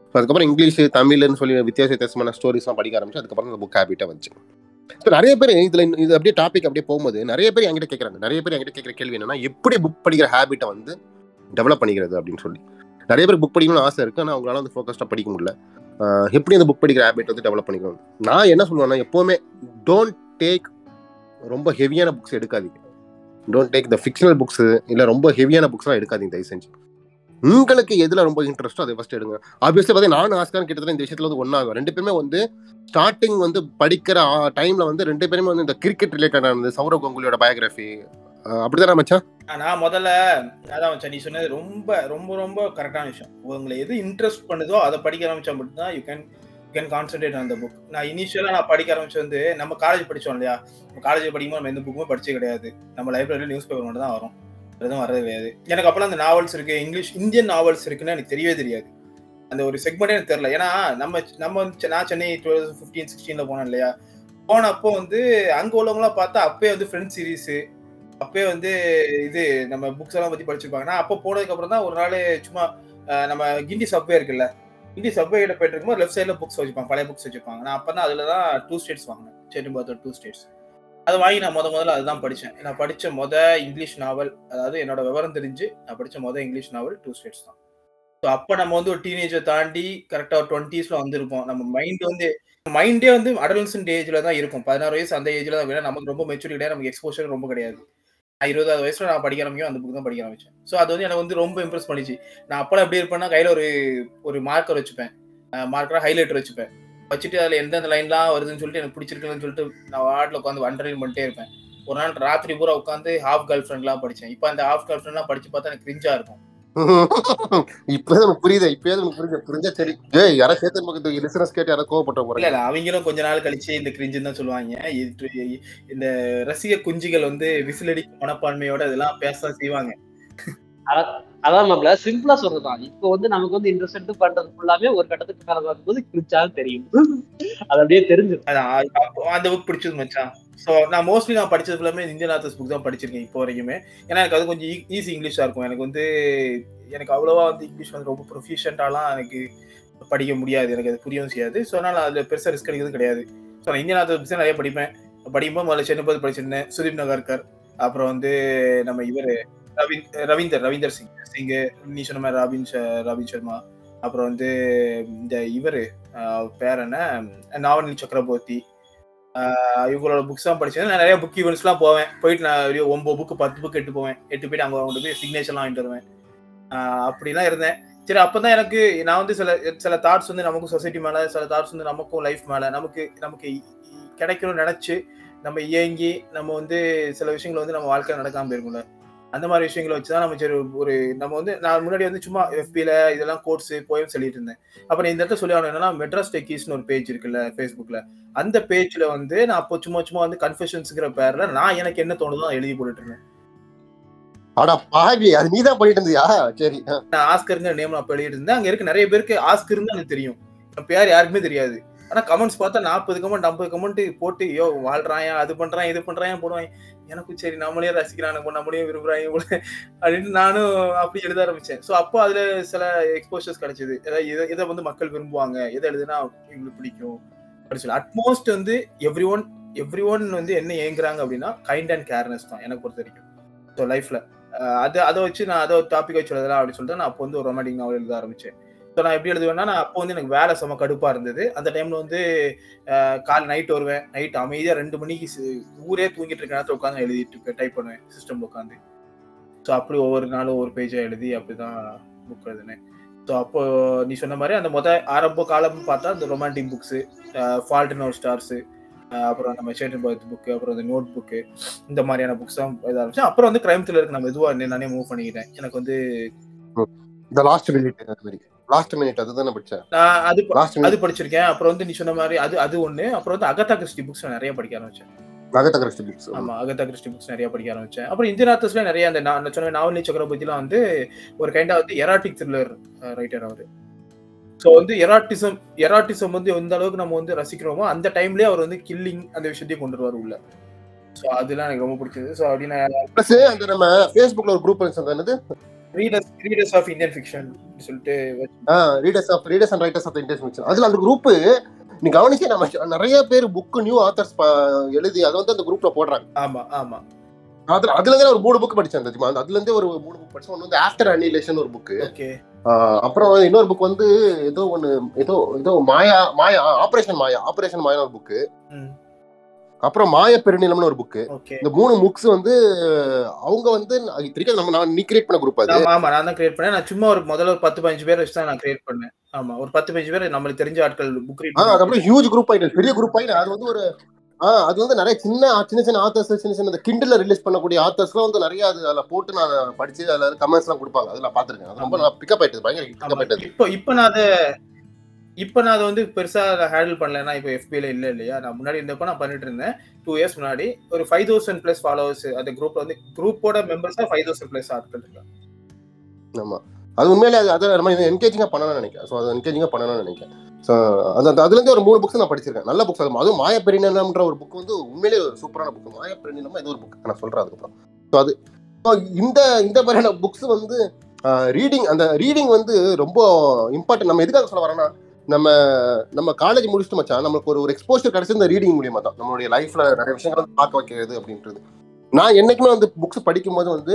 அதுக்கப்புறம் இங்கிலீஷ் தமிழ்னு சொல்லி வித்தியாச வித்தியாசமான ஸ்டோரிஸ்லாம் படிக்க ஆரம்பிச்சு அதுக்கப்புறம் இந்த புக் ஹேபிட்டா வந்துச்சு ஸோ நிறைய பேர் இதுல இது அப்படியே டாபிக் அப்படியே போகும்போது நிறைய பேர் என்கிட்ட கேட்குறாங்க நிறைய பேர் என்கிட்ட கேட்குற கேள்வி என்னன்னா எப்படி புக் படிக்கிற ஹேபிட்டை வந்து டெவலப் பண்ணிக்கிறது அப்படின்னு சொல்லி நிறைய பேர் புக் படிக்கணும்னு ஆசை இருக்கு ஆனால் அவங்களால வந்து ஃபோக்கஸ்டாக படிக்க முடியல ஆஹ் எப்படி அந்த புக் படிக்கிற ஹேபிட் வந்து டெவலப் பண்ணிக்கணும் நான் என்ன சொல்லுவேன்னா எப்போவுமே டோன்ட் டேக் ரொம்ப ஹெவியான புக்ஸ் எடுக்காதீங்க don't take the fictional books இல்லை ரொம்ப ஹெவியான புக்ஸ்லாம் எடுக்காதீங்க தயவு செஞ்சு உங்களுக்கு எதுல ரொம்ப இன்ட்ரெஸ்ட்டோ அதை ஃபர்ஸ்ட் எடுங்க ஆப்வியஸ்லி பார்த்தீங்கன்னா நானும் ஆஸ்கார் கிட்டத்தட்ட இந்த விஷயத்துல வந்து ஒன்றாகும் ரெண்டு பேருமே வந்து ஸ்டார்டிங் வந்து படிக்கிற டைம்ல வந்து ரெண்டு பேருமே வந்து இந்த கிரிக்கெட் ரிலேட்டடான இந்த சௌரவ் கங்குலியோட பயோகிராஃபி அப்படிதானே மச்சான் நான் முதல்ல அதான் மச்சான் நீ சொன்னது ரொம்ப ரொம்ப ரொம்ப கரெக்டான விஷயம் உங்களை எது இன்ட்ரெஸ்ட் பண்ணுதோ அதை படிக்க ஆரம்பிச்சா மட்டும்தான் you can you can concentrate அந்த புக் நான் இனிஷியலாக நான் படிக்க ஆரம்பிச்சு வந்து நம்ம காலேஜ் படிச்சோம் இல்லையா காலேஜ் படிக்கும்போது நம்ம எந்த புக்குமே படிச்சே கிடையாது நம்ம லைப்ரரியில் நியூஸ் பேப்பர் மட்டும் தான் வரும் எதுவும் வரது கிடையாது எனக்கு அப்போலாம் அந்த நாவல்ஸ் இருக்கு இங்கிலீஷ் இந்தியன் நாவல்ஸ் இருக்குன்னு எனக்கு தெரியவே தெரியாது அந்த ஒரு செக்மெண்டே எனக்கு தெரியல ஏன்னா நம்ம நம்ம வந்து நான் சென்னை டூ தௌசண்ட் ஃபிஃப்டீன் சிக்ஸ்டீன்ல போனேன் இல்லையா போனப்போ வந்து அங்க உள்ளவங்களாம் பார்த்தா அப்பயே வந்து ஃப்ரெண்ட் சீரீஸ் அப்பயே வந்து இது நம்ம புக்ஸ் எல்லாம் பத்தி படிச்சிருப்பாங்க நான் அப்போ போனதுக்கு அப்புறம் தான் ஒரு நாள் சும்மா அஹ், நம்ம கிண்டி சப்வே இருக்குல்ல கிண்டி சப்வே கிட்ட போயிட்டு இருக்கும்போது லெஃப்ட் சைட்ல புக்ஸ் வச்சிருப்பாங்க பழைய புக்ஸ் வச்சிருப்பாங்க நான் அப்பதான் அதுல தான் டூ ஸ்டேட்ஸ் வாங்கினேன் சேட்டன் பாத்தர் டூ ஸ்டேட்ஸ் அதை வாங்கி நான் முத முதல்ல அதுதான் படிச்சேன் நான் படிச்ச முத இங்கிலீஷ் நாவல் அதாவது என்னோட விவரம் தெரிஞ்சு நான் படிச்ச முத இங்கிலீஷ் நாவல் டூ ஸ்டேட்ஸ் தான் ஸோ அப்போ நம்ம வந்து ஒரு டீனேஜை தாண்டி கரெக்டாக ஒரு டுவெண்ட்டீஸ்ல வந்திருப்போம் நம்ம மைண்ட் வந்து மைண்டே வந்து அடல்சன்ட் ஏஜ்ல தான் இருக்கும் பதினாறு வயசு அந்த ஏஜ்ல தான் வேணும் நமக்கு ரொம்ப மெச்சூரிட்டி கிடையாது நமக்கு எக்ஸ்போஷர் ரொம்ப கிடையாது நான் இருபதாவது வயசுல நான் படிக்க ஆரம்பிக்கும் அந்த புக் தான் படிக்க ஆரம்பிச்சேன் ஸோ அது வந்து எனக்கு வந்து ரொம்ப இம்ப்ரெஸ் பண்ணிச்சு நான் அப்போலாம் எப்படி இருப்பேன்னா கையில ஒரு ஒரு மார்க்கர் வச்சுப்பேன் மார்க்கரா ஹைலைட்டர் வச்சுப்பேன் வச்சுட்டு அதில் எந்தெந்த லைன்லாம் வருதுன்னு சொல்லிட்டு எனக்கு பிடிச்சிருக்குன்னு சொல்லிட்டு நான் வாட்டில் உட்காந்து அண்டர்லைன் பண்ணிட்டே இருப்பேன் ஒரு நாள் ராத்திரி பூரா உட்காந்து ஹாஃப் கேர்ள் ஃப்ரெண்ட்லாம் படிச்சேன் இப்போ அந்த ஹாஃப் கேர்ள் ஃப்ரெண்ட்லாம் படிச்சு பார்த்தா எனக்கு கிரிஞ்சா இருக்கும் இப்பதான் எனக்கு புரியுது இப்பயே எனக்கு புரியுது புரிஞ்சா சரி ஏய் யாரா சேத்தன் பக்கத்து லிசனஸ் கேட்டு யாரா கோவப்பட்ட இல்ல போறேன் இல்ல அவங்களும் கொஞ்ச நாள் கழிச்சு இந்த கிரிஞ்சுன்னு தான் சொல்லுவாங்க இது- இந்த ரசிக குஞ்சுகள் வந்து விசிலடிக்கும் மனப்பான்மையோட இதெல்லாம் பேச செய்வாங்க அதான் நம்மள சிம்பிளா சொல்றதுதான் இப்போ வந்து நமக்கு வந்து இன்ட்ரெஸ்ட் எடுத்து பண்றது ஃபுல்லாமே ஒரு கட்டத்துக்கு மேல வரும்போது கிரிச்சாலும் தெரியும் அது அப்படியே தெரிஞ்சிடும் அதான் அது அப்போ அந்த புக் பிடிச்சது மச்சான் ஸோ நான் மோஸ்ட்லி நான் படிச்சது ஃபுல்லாமே இந்தியன் ஆத்தர்ஸ் புக் தான் படிச்சிருக்கேன் இப்போ வரைக்குமே ஏன்னா எனக்கு அது கொஞ்சம் ஈஸி இங்கிலீஷா இருக்கும் எனக்கு வந்து எனக்கு அவ்வளோவா வந்து இங்கிலீஷ் வந்து ரொம்ப ப்ரொஃபிஷியன்ட்டாலாம் எனக்கு படிக்க முடியாது எனக்கு அது புரியவும் செய்யாது ஸோ அதனால் அதில் பெருசாக ரிஸ்க் எடுக்கிறது கிடையாது ஸோ நான் இந்தியன் ஆத்தர்ஸ் புக்ஸ் நிறைய படிப்பேன் படிக்கும்போது முதல்ல சென்னை படிச்சிருந்தேன் சுதீப் நகர்கர் அப்புறம் வந்து நம்ம இவர் ரவீந்த் ரவீந்தர் ரவீந்தர் சிங் சிங் நீ சொன்ன மாதிரி ராபின் ஷ- ராபின் சர்மா அப்புறம் வந்து இந்த இவர் பேர் என்ன நாவனி சக்கரவர்த்தி ஆஹ் இவங்களோட புக்ஸ் தான் படிச்சேன் நான் நிறைய புக் ஈவெண்ட்ஸ்லாம் போவேன் போயிட்டு நான் ஒரு ஒன்பது புக்கு பத்து புக் எட்டு போவேன் எட்டு போயிட்டு அங்கே கொண்டு போய் சிக்னேச்சர்லாம் வாங்கிட்டு வருவேன் ஆஹ் அப்படிலாம் இருந்தேன் சரி அப்பதான் எனக்கு நான் வந்து சில சில தாட்ஸ் வந்து நமக்கும் சொசைட்டி மேல சில தாட்ஸ் வந்து நமக்கும் லைஃப் மேல நமக்கு நமக்கு இ- இ- கிடைக்கணும்னு நினைச்சு நம்ம இயங்கி நம்ம வந்து சில விஷயங்கள் வந்து நம்ம வாழ்க்கையில நடக்காம இருக்கும்ல அந்த மாதிரி விஷயங்களை வச்சு தான் நம்ம சரி ஒரு நம்ம வந்து நான் முன்னாடி வந்து சும்மா எஃபில இதெல்லாம் கோட்ஸ் போயும் சொல்லிட்டு இருந்தேன் அப்புறம் இந்த இடத்துல சொல்லி ஆகணும் என்னன்னா மெட்ராஸ் டெக்கீஸ்னு ஒரு பேஜ் இருக்குல்ல ஃபேஸ்புக்ல அந்த பேஜ்ல வந்து நான் அப்போ சும்மா சும்மா வந்து கன்ஃபெஷன்ஸ்ங்கிற பேர்ல நான் எனக்கு என்ன தோணுதோ அதை எழுதி போட்டுட்டு இருந்தேன் அடா பாவி அது நீதான் பண்ணிட்டு இருந்தியா சரி ஆ. நான் ஆஸ்கருங்கிற நேம் நான் அப்ப எழுதிட்டு இருந்தேன் அங்க இருக்க நிறைய பேருக்கு ஆஸ்கர்னு எனக்கு தெரியும் என் பேர் யாருக்குமே தெரியாது ஆனா கமெண்ட்ஸ் பார்த்தா நாற்பது கமெண்ட் ஐம்பது கமெண்ட் போட்டு யோ வாழ்றாயா அது பண்றான் இது பண்றான் போடுவாங்க எனக்கும் சரி நம்மளே ரசிக்கிறானுங்க நம்மளையும் விரும்புறாங்க போல அப்படின்னு நானும் அப்படி எழுத ஆரம்பிச்சேன் ஸோ அப்போ அதுல சில எக்ஸ்போஷர்ஸ் கிடைச்சது ஏதாவது இதை இதை வந்து மக்கள் விரும்புவாங்க எதை எழுதுனா இவங்களுக்கு பிடிக்கும் அப்படின்னு சொல்லி அட்மோஸ்ட் வந்து எவ்ரி ஒன் எவ்ரி ஒன் வந்து என்ன ஏங்குறாங்க அப்படின்னா கைண்ட் அண்ட் கேர்னஸ் தான் எனக்கு பொறுத்த வரைக்கும் ஸோ லைஃப்ல அது அதை வச்சு நான் அதை டாபிக் வச்சு எழுதலாம் அப்படின்னு சொல்லிட்டு நான் அப்போ வந்து ஒரு ரொமாட்டிக் நாவல் எழுத ஆரம்பிச்சேன் ஸோ நான் எப்படி எழுதுவேன்னா நான் அப்போ வந்து எனக்கு வேலை செம கடுப்பா இருந்தது அந்த டைம்ல வந்து அஹ், காலை நைட் வருவேன் நைட் அமைதியா ரெண்டு மணிக்கு சி- ஊரே தூங்கிட்டு இருக்க நேரத்தில் உட்காந்து எழுதிட்டு டைப் பண்ணுவேன் சிஸ்டம்ல உட்காந்து ஸோ அப்படி ஒவ்வொரு நாளும் ஒவ்வொரு பேஜா எழுதி அப்படிதான் புக் எழுதினேன் ஸோ அப்போ நீ சொன்ன மாதிரி அந்த முத ஆரம்ப காலம் பார்த்தா அந்த romantic books fault in stars அப்புறம் நம்ம சேட்டன் பர்த் புக்கு அப்புறம் அந்த நோட் புக்கு இந்த மாதிரியான புக்ஸ் தான் எழுத ஆரம்பிச்சேன் அப்புறம் வந்து கிரைம் த்ரில்லருக்கு நம்ம மெதுவாக நானே மூவ் பண்ணிக்கிட்டேன் எனக்கு வந்து இந்த லாஸ்ட் மினிட் அது மாதிரி லாஸ்ட் மினிட் அதுதானே படிச்சேன் நான் அது ப- லாஸ்ட் அது மினிட் படிச்சிருக்கேன் அப்புறம் வந்து நீ சொன்ன மாதிரி அது அது ஒண்ணு அப்புறம் வந்து அகதா கிறிஸ்டி புக்ஸ் நிறைய படிக்க ஆரம்பிச்சேன் நகத்த கிறிஸ்டி புக்ஸ் ஆமா அகதா கிறிஸ்டி புக்ஸ் நிறைய படிக்க ஆரம்பிச்சேன் அப்புறம் இந்தியன் ஆத்தர்ஸ்ல நிறைய அந்த நான் நான் சொன்ன நாவலி சக்கரவர்த்திலாம் வந்து ஒரு கைண்டா வந்து எராட்டிக் த்ரில்லர் ரைட்டர் அவரு ஸோ வந்து எராட்டிசம் எராட்டிசம் வந்து எந்த அளவுக்கு நம்ம வந்து ரசிக்கிறோமோ அந்த டைம்லயே அவர் வந்து கில்லிங் அந்த விஷயத்தையும் கொண்டு வருவார் உள்ள ஸோ அதெல்லாம் எனக்கு ரொம்ப பிடிச்சது ஸோ அப்படின்னு பிளஸ் அந்த நம்ம ஃபேஸ்புக்ல ஒரு குரூப் இருந்துச்சு அந்த என்னது readers readers of Indian fiction சொல்லிட்டு readers of readers and writers of international அதுல அந்த குரூப் நீ கவனிச்சு நம்ம நிறைய பேர் புக் நியூ ஆத்தர்ஸ் எழுதி அதை வந்து அந்த குரூப்ல போடுறாங்க ஆமா ஆமா அதுல அதுல இருந்து ஒரு மூணு புக் படிச்சேன் தெரியுமா அந்த அதுல இருந்தே ஒரு மூணு புக் படிச்சேன் ஒன்று வந்து ஆஃப்டர் அனிலேஷன் ஒரு புக் ஓகே அப்புறம் இன்னொரு புக் வந்து ஏதோ ஒன்னு ஏதோ ஏதோ மாயா மாயா ஆபரேஷன் மாயா ஆபரேஷன் மாயா ஒரு புக்கு ம். அப்புறம் மாய பெருநிலம்னு ஒரு புக்கு ஓகே இந்த மூணு புக்ஸ் வந்து அவங்க வந்து தெரியாது நம்ம நான் நீ கிரியேட் பண்ண குரூப் அது ஆமா ஆமா நான் தான் கிரியேட் பண்ணேன் நான் சும்மா ஒரு முதல்ல ஒரு பத்து பதினஞ்சு பேர் வச்சு தான் நான் கிரியேட் பண்ணேன் ஆமா ஒரு பத்து பதினஞ்சு பேர் நம்மளுக்கு தெரிஞ்ச ஆட்கள் புக் ரீட் ஆ அதுக்கப்புறம் ஹியூஜ் குரூப் ஆயிட்டு பெரிய குரூப் ஆயிட்டு அது வந்து ஒரு ஆ அது வந்து நிறைய சின்ன சின்ன சின்ன ஆத்தர்ஸ் சின்ன சின்ன இந்த கிண்டல்ல ரிலீஸ் பண்ணக்கூடிய ஆத்தர்ஸ்லாம் வந்து நிறைய அது அதில் போட்டு நான் படிச்சு அதில் கமெண்ட்ஸ் எல்லாம் கொடுப்பாங்க அதில் பார்த்துருக்கேன் அது ரொம்ப பிக்கப் ஆயிட்டது பயங்கர பிக்கப் ஆயிட்டது இப்போ இப்போ நான் அதை இப்போ நான் அதை வந்து பெருசா ஹேண்டில் பண்ணலன்னா இப்போ எஃபில இல்ல இல்லையா நான் முன்னாடி இருந்தப்போ நான் பண்ணிட்டு இருந்தேன் டூ இயர்ஸ் முன்னாடி ஒரு ஃபைவ் தௌசண்ட் பிளஸ் ஃபாலோவர்ஸ் அந்த குரூப்ல வந்து குரூப்போட மெம்பர்ஸா ஃபைவ் தௌசண்ட் பிளஸ் ஆட்கள் இருக்காங்க ஆமா அது உண்மையிலே அது அதை நம்ம என்கேஜிங்காக பண்ணணும்னு நினைக்கிறேன் ஸோ அது என்கேஜிங்காக பண்ணணும்னு நினைக்கிறேன் ஸோ அந்த அந்த அதுலேருந்து ஒரு மூணு புக்ஸ் நான் படிச்சிருக்கேன் நல்ல புக்ஸ் அது அதுவும் மாய பெரிநிலம்ன்ற ஒரு புக் வந்து உண்மையிலே ஒரு சூப்பரான புக் மாய பெரிநிலம் இது ஒரு புக் நான் சொல்கிறேன் அதுக்கப்புறம் ஸோ அது ஸோ இந்த இந்த மாதிரியான புக்ஸ் வந்து ரீடிங் அந்த ரீடிங் வந்து ரொம்ப இம்பார்ட்டன்ட் நம்ம எதுக்காக சொல்ல வரேன்னா நம்ம நம்ம காலேஜ் முடிச்சுட்டு மச்சான் நம்மளுக்கு ஒரு ஒரு எக்ஸ்போஷர் கிடைச்சது இந்த ரீடிங் மூலியமா தான் நம்மளுடைய லைஃப்ல நிறைய விஷயங்களை வந்து பார்க்க வைக்கிறது அப்படின்றது நான் என்னைக்குமே வந்து புக்ஸ் படிக்கும்போது வந்து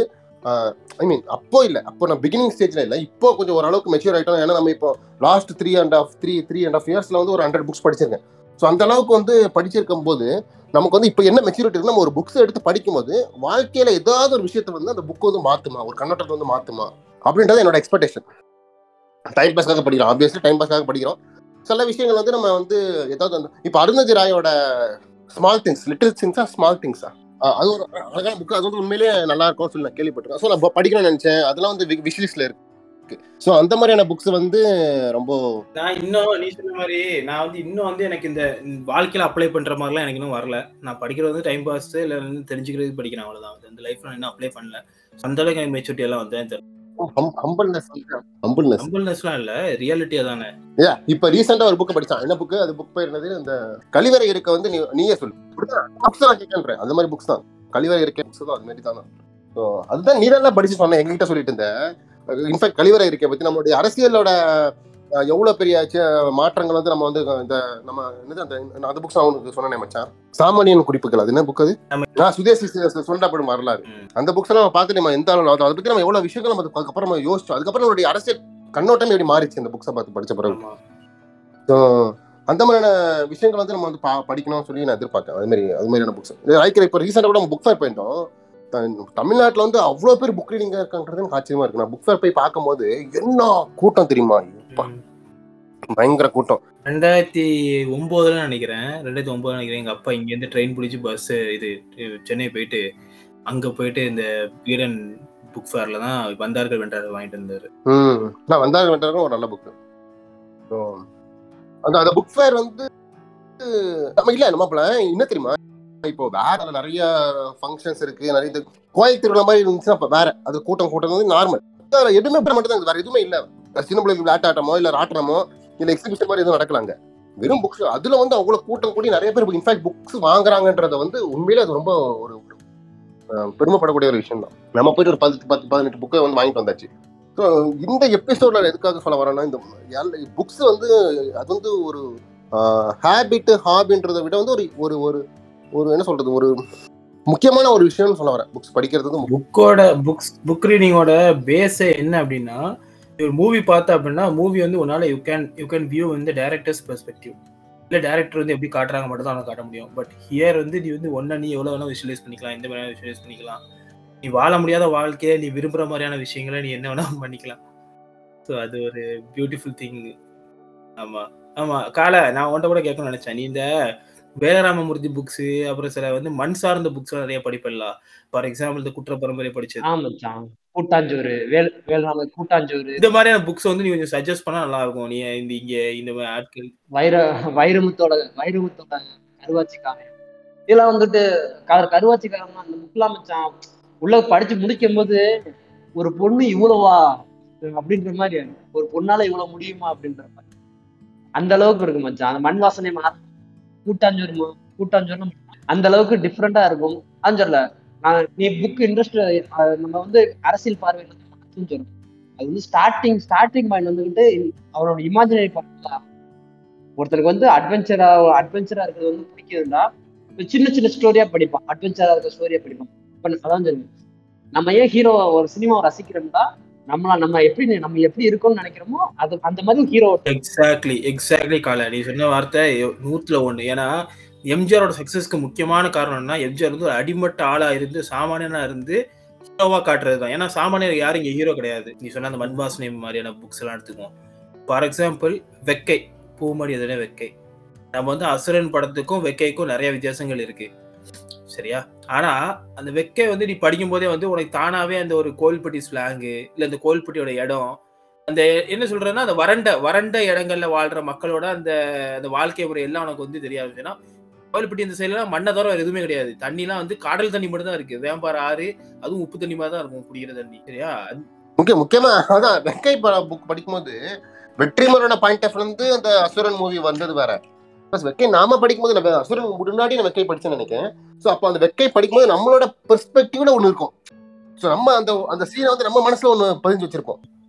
ஐ மீன் அப்போ இல்லை அப்போ நான் பிகினிங் ஸ்டேஜ்ல இல்லை இப்போ கொஞ்சம் ஓரளவுக்கு மெச்சூர் ஆயிட்டோம் ஏன்னா நம்ம இப்போ last three and half three three and half இயர்ஸ்ல வந்து ஒரு ஹண்ட்ரட் புக்ஸ் படிச்சிருக்கேன் ஸோ அந்த அளவுக்கு வந்து படிச்சிருக்கும் போது நமக்கு வந்து இப்போ என்ன மெச்சூரிட்டி இருக்கு நம்ம ஒரு புக்ஸ் எடுத்து படிக்கும்போது வாழ்க்கையில ஏதாவது ஒரு விஷயத்த வந்து அந்த புக் வந்து மாத்துமா ஒரு கண்ணோட்டத்தை வந்து மாத்துமா அப்படின்றது என்னோட எக்ஸ்பெக்டேஷன் டைம் பாஸ்க்காக படிக்கிறோம் ஆப்வியஸ்லி டைம் பாஸ்க்காக படிக்கிறோம் சில விஷயங்கள் வந்து நம்ம வந்து ஏதாவது அந்த இப்போ அருந்ததி ராயோட ஸ்மால் திங்ஸ் லிட்டில் திங்ஸா ஸ்மால் திங்ஸா அது ஒரு அழகான புக் அது வந்து உண்மையிலேயே நல்லா இருக்கும் சொல்லி நான் கேள்விப்பட்டிருக்கேன் ஸோ நான் படிக்கணும்னு நினைச்சேன் அதெல்லாம் வந்து விஷலிஸ்ட்ல இருக்கு ஸோ அந்த மாதிரியான புக்ஸ் வந்து ரொம்ப நான் இன்னும் நீ சொன்ன மாதிரி நான் வந்து இன்னும் வந்து எனக்கு இந்த வாழ்க்கையில அப்ளை பண்ற மாதிரிலாம் எனக்கு இன்னும் வரல நான் படிக்கிறது வந்து டைம் பாஸ் இல்லை வந்து தெரிஞ்சுக்கிறது படிக்கிறேன் அவ்வளவுதான் இந்த லைஃப்ல நான் இன்னும் அப்ளை பண்ணல அந்த அளவுக்கு எனக்கு மெச்சூரிட்டி எல்லாம் வந்து ஹம்பிள்னஸ் ஹம்பிள்னஸ் ஹம்பிள்னஸ்லாம் இல்ல ரியாலிட்டியா தானே ஏ இப்ப ரீசெண்டா ஒரு புக் படிச்சான் என்ன புக் அது புக் பேர் என்னது இந்த கழிவறை இருக்க வந்து நீ நீயே சொல்லு புக்ஸ் நான் கேட்கன்றேன் அந்த மாதிரி புக்ஸ் தான் கழிவறை இருக்க புக்ஸ் தான் அது மாதிரி தான் ஸோ அதுதான் நீ தான் படிச்சு சொன்ன எங்ககிட்ட சொல்லிட்டு இருந்தேன் இன்ஃபேக்ட் கழிவறை இருக்கை பத்தி நம்மளுடைய அரசியலோட எவ்வளவு பெரிய மாற்றங்கள் வந்து நம்ம வந்து இந்த நம்ம என்னது அந்த அந்த புக்ஸ் அவனுக்கு சொன்னேன் மச்சான் சாமானியன் குறிப்புகள் அது என்ன புக் அது நான் சுதேசி சொல்லப்படும் வரலாறு அந்த புக்ஸ் எல்லாம் பார்த்துட்டு நம்ம எந்த அளவு அதை பத்தி நம்ம எவ்வளவு விஷயங்கள் நம்ம அதுக்கப்புறம் நம்ம யோசிச்சோம் அதுக்கப்புறம் நம்மளுடைய அரசியல் கண்ணோட்டம் எப்படி மாறிச்சு இந்த புக்ஸை பார்த்து படிச்ச பிறகு ஸோ அந்த மாதிரியான விஷயங்கள் வந்து நம்ம வந்து படிக்கணும்னு சொல்லி நான் எதிர்பார்க்கேன் அது மாதிரி அது மாதிரியான புக்ஸ் ரைக்கிற இப்போ ரீசெண்டாக கூட நம்ம புக் ஃபேர் போயிட்டோம் தமிழ்நாட்டில் வந்து அவ்வளோ பேர் புக் ரீடிங்காக இருக்காங்கிறது எனக்கு ஆச்சரியமா இருக்கு நான் புக் ஃபேர் போய் பார்க்கும்போது என்ன கூட்டம் தெரியுமா பயங்கர கூட்டம் ரெண்டாயிரத்தி ஒன்பதுல நினைக்கிறேன் ரெண்டாயிரத்தி ஒன்பதுல நினைக்கிறேன் எங்க அப்பா இங்க இருந்து ட்ரெயின் பிடிச்சி பஸ் இது சென்னை போயிட்டு அங்க போயிட்டு இந்த வீரன் புக் ஃபேர்ல தான் வந்தார்கள் வென்றார்கள் வாங்கிட்டு இருந்தாரு ம் நான் வந்தார்கள் வென்றார்கள் ஒரு நல்ல புக் அந்த அந்த புக் ஃபேர் வந்து நம்ம இல்ல நம்ம என்ன தெரியுமா இப்போ வேற நிறைய ஃபங்க்ஷன்ஸ் இருக்கு நிறைய இந்த கோயில் திருவிழா மாதிரி இருந்துச்சுன்னா அப்ப வேற அது கூட்டம் கூட்டம் வந்து நார்மல் எதுவுமே மட்டும் தான் வேற எதுவுமே இல்ல சின்ன பிள்ளைங்களுக்கு விளையாட்டாட்டமோ இல்ல ராட்டனமோ இல்ல எக்ஸிபிஷன் மாதிரி எதுவும் நடக்கலாங்க வெறும் புக்ஸ் அதுல வந்து அவ்வளவு கூட்டம் கூடி நிறைய பேர் இன்ஃபேக்ட் புக்ஸ் வாங்குறாங்கன்றத வந்து உண்மையிலே அது ரொம்ப ஒரு பெருமைப்படக்கூடிய ஒரு விஷயம் தான் நம்ம போயிட்டு ஒரு பத்து பத்து பதினெட்டு புக்கை வந்து வாங்கிட்டு வந்தாச்சு ஸோ இந்த எபிசோட்ல எதுக்காக சொல்ல வரேன்னா இந்த புக்ஸ் வந்து அது வந்து ஒரு ஹேபிட் ஹாபின்றதை விட வந்து ஒரு ஒரு ஒரு ஒரு என்ன சொல்றது ஒரு முக்கியமான ஒரு விஷயம்னு சொல்ல வரேன் புக்ஸ் படிக்கிறது புக்கோட புக்ஸ் புக் ரீடிங்கோட பேஸே என்ன அப்படின்னா ஒரு மூவி பார்த்த அப்படின்னா மூவி வந்து உன்னால you can you can view வந்து டேரக்டர்ஸ் பெர்ஸ்பெக்டிவ் இல்லை டேரக்டர் வந்து எப்படி காட்டுறாங்க மட்டும் தான் காட்ட முடியும் பட் ஹியர் வந்து நீ வந்து ஒன்றை நீ எவ்வளோ வேணால் விஷுவலைஸ் பண்ணிக்கலாம் எந்த வேணாலும் விஷுவலைஸ் பண்ணிக்கலாம் நீ வாழ முடியாத வாழ்க்கையை நீ விரும்புகிற மாதிரியான விஷயங்களை நீ என்ன வேணாலும் பண்ணிக்கலாம் ஸோ அது ஒரு பியூட்டிஃபுல் திங் ஆமாம் ஆமாம் காலை நான் உன்ட்ட கூட கேட்கணும்னு நினச்சேன் நீ இந்த வேலராமமூர்த்தி புக்ஸ் அப்புறம் சில வந்து மண் சார்ந்த புக்ஸ் நிறைய படிப்பல ஃபார் எக்ஸாம்பிள் இந்த குற்ற பரம்பரை படிச்சது ஆமாச்சான் கூட்டாஞ்சோறு வேல் வேல்ராம கூட்டாஞ்சோறு இந்த மாதிரியான புக்ஸ் வந்து நீ கொஞ்சம் சஜஸ்ட் பண்ணா நல்லா இருக்கும் நீ இந்த இங்க இந்த மாதிரி ஆட்கள் வைர வைரமுத்தோட வைரமுத்தோட கருவாச்சி காவியம் இதெல்லாம் வந்துட்டு கருவாச்சி காரம் அந்த புக்லாம் மச்சான் உள்ள படிச்சு முடிக்கும் போது ஒரு பொண்ணு இவ்வளவா அப்படின்ற மாதிரி ஒரு பொண்ணால இவ்வளவு முடியுமா அப்படின்ற மாதிரி அந்த அளவுக்கு இருக்கு மச்சான் அந்த மண் வாசனை மாறும் கூட்டாஞ்சோறு கூட்டாஞ்சோறு அந்த அளவுக்கு டிஃப்ரெண்டா இருக்கும் அஞ்சல்ல நான் நீ புக் இன்ட்ரெஸ்ட் நம்ம வந்து அரசியல் பார்வையில டெப்த்னு சொல்லணும் அது வந்து ஸ்டார்டிங் ஸ்டார்டிங் பாயிண்ட் வந்துகிட்டு அவரோட இமேஜினரி பாயிண்ட் ஒருத்தருக்கு வந்து அட்வென்ச்சரா அட்வென்ச்சரா இருக்கிறது வந்து பிடிக்குதுன்னா இப்ப சின்ன சின்ன ஸ்டோரியா படிப்பான் அட்வென்ச்சரா இருக்க ஸ்டோரியா படிப்பான் இப்ப அதான் சொல்லுங்க நம்ம ஏன் ஹீரோ ஒரு சினிமாவை ரசிக்கிறோம்னா நம்மள நம்ம எப்படி நம்ம எப்படி இருக்கோம்னு நினைக்கிறோமோ அது அந்த மாதிரி ஹீரோ எக்ஸாக்ட்லி எக்ஸாக்ட்லி கால நீ சொன்ன வார்த்தை எ- நூத்துல ஒண்ணு ஏன்னா எம்ஜிஆரோட சக்சஸ்க்கு முக்கியமான காரணம்னா எம்ஜிஆர் வந்து ஒரு அடிமட்ட ஆளா இருந்து சாமானியனா இருந்து ஹீரோவா காட்டுறது தான் ஏன்னா சாமானியர் யாரும் இங்க ஹீரோ கிடையாது நீ சொன்ன அந்த மண்வாசனை மாதிரியான புக்ஸ் எல்லாம் எடுத்துக்குவோம் ஃபார் எக்ஸாம்பிள் வெக்கை பூமடி எதுனே வெக்கை நம்ம வந்து அசுரன் படத்துக்கும் வெக்கைக்கும் நிறைய வித்தியாசங்கள் இருக்கு சரியா ஆனா அந்த வெக்கை வந்து நீ படிக்கும் போதே வந்து உனக்கு தானாவே அந்த ஒரு கோயில்பட்டி ஸ்லாங்கு இல்ல அந்த கோயில்பட்டியோட இடம் அந்த என்ன சொல்றேன்னா அந்த வறண்ட வறண்ட இடங்கள்ல வாழ்ற மக்களோட அந்த அந்த வாழ்க்கை முறை எல்லாம் உனக்கு வந்து தெரியாது ஏன்னா கோயில்பட்டி இந்த சைடுல மண்ணை தவிர வேற எதுவுமே கிடையாது தண்ணிலாம் வந்து காடல் தண்ணி மட்டும் தான் இருக்கு வேம்பாறு ஆறு அதுவும் உப்பு தண்ணி மாதிரி தான் இருக்கும் குடிக்கிற தண்ணி சரியா முக்கிய முக்கியமா அதான் வெக்கை புக் படிக்கும்போது வெற்றிமரோட பாயிண்ட் ஆஃப் இருந்து அந்த அசுரன் மூவி வந்தது வேற Plus வெக்கை நாம படிக்கும்போது நம்ம அசுரன் முன்னாடி நான் வெக்கை படிச்சேன்னு நினைக்கிறேன் ஸோ அப்போ அந்த வெக்கை படிக்கும்போது நம்மளோட பெர்ஸ்பெக்டிவ்ல ஒன்று இருக்கும் ஸோ நம்ம அந்த அந்த சீனை வந்து நம்ம மனசுல ஒன்று பதிஞ்சு வச்சிருப்போம்